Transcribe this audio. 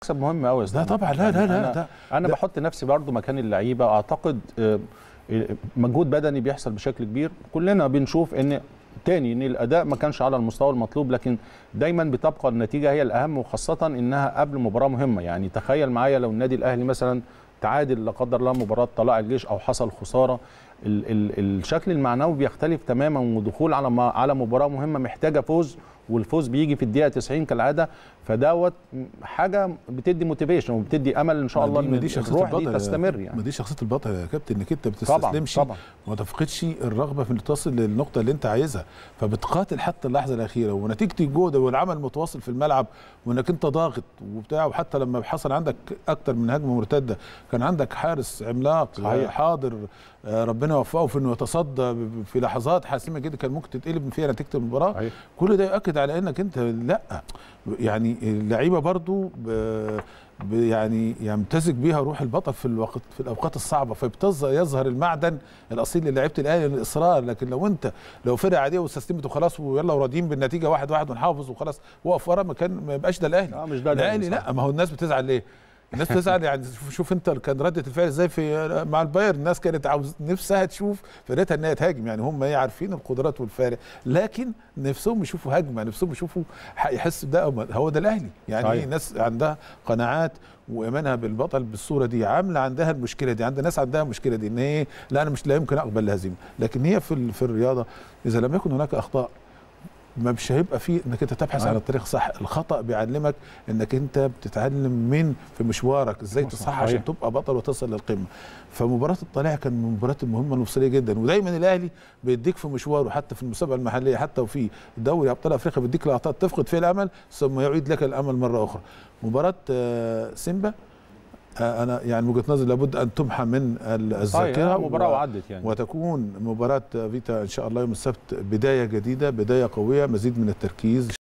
المكسب مهم قوي ده طبعا لا لا لا انا, ده أنا ده- بحط نفسي برضو مكان اللعيبه اعتقد آه، آه، مجهود بدني بيحصل بشكل كبير كلنا بنشوف ان تاني ان الاداء ما كانش على المستوى المطلوب لكن دايما بتبقى النتيجه هي الاهم وخاصه انها قبل مباراه مهمه يعني تخيل معايا لو النادي الاهلي مثلا تعادل لا قدر الله مباراه طلائع الجيش او حصل خساره ال ال الشكل المعنوي بيختلف تماما ودخول على ما على مباراه مهمه محتاجه فوز والفوز بيجي في الدقيقه 90 كالعاده فدوت حاجه بتدي موتيفيشن وبتدي امل ان شاء الله ما دي ان شخصيه الروح دي البطل يا- تستمر ما يعني دي شخصيه البطل يا كابتن انك انت ما طبعا بتستسلمش طبعا وما تفقدش الرغبه في انك تصل للنقطه اللي انت عايزها فبتقاتل حتى اللحظه الاخيره ونتيجه الجهد والعمل متواصل في الملعب وانك انت ضاغط وبتاع وحتى لما حصل عندك اكتر من هجمه مرتده كان عندك حارس عملاق صحيح. حاضر آه، ربنا يوفقه في انه يتصدى ب- في لحظات حاسمه جدا كان ممكن تتقلب فيها نتيجه المباراه صحيح. كل ده يؤكد على انك انت لا يعني اللعيبه برضو ب- ب- يعني يمتزج بيها روح البطل في الوقت في الاوقات الصعبه فبتظهر يظهر المعدن الاصيل للعيبه الاهلي الاصرار لكن لو انت لو فرقه عاديه واستسلمت وخلاص ويلا وراضيين بالنتيجه واحد واحد ونحافظ وخلاص وقف ورا ما كان ما يبقاش ده الاهلي اه مش ده الأهلي، الاهلي صح. لا ما هو الناس بتزعل ليه؟ الناس بتزعل يعني شوف, شوف انت كان رده الفعل ازاي في مع البايرن الناس كانت عاوز نفسها تشوف فرقتها انها تهاجم يعني هم ايه عارفين القدرات والفارق لكن نفسهم يشوفوا هجمه نفسهم يشوفوا ح- يحسوا ده هو ده الاهلي يعني صحيح. ايه ناس عندها قناعات وايمانها بالبطل بالصوره دي عامله عندها المشكله دي عند ناس عندها المشكله دي ان ايه لا انا مش لا يمكن اقبل الهزيمه لكن هي في ال- في الرياضه اذا لم يكن هناك اخطاء ما مش هيبقى فيه انك انت تبحث آه. عن الطريق الصح الخطا بيعلمك انك انت بتتعلم من في مشوارك ازاي تصحح صحيح. عشان تبقى بطل وتصل للقمه فمباراه الطلائع كان من المباريات المهمه المفصليه جدا ودايما الاهلي بيديك في مشواره حتى في المسابقه المحليه حتى وفي دوري ابطال افريقيا بيديك لقطات تفقد فيها الامل ثم يعيد لك الامل مره اخرى مباراه آه، سيمبا آه، انا يعني من وجهه نظري لابد ان تمحى من الذاكره صحيح مباراه و- وعدت يعني وتكون مباراة فيتا إن شاء الله يوم السبت بداية جديدة بداية قوية مزيد من التركيز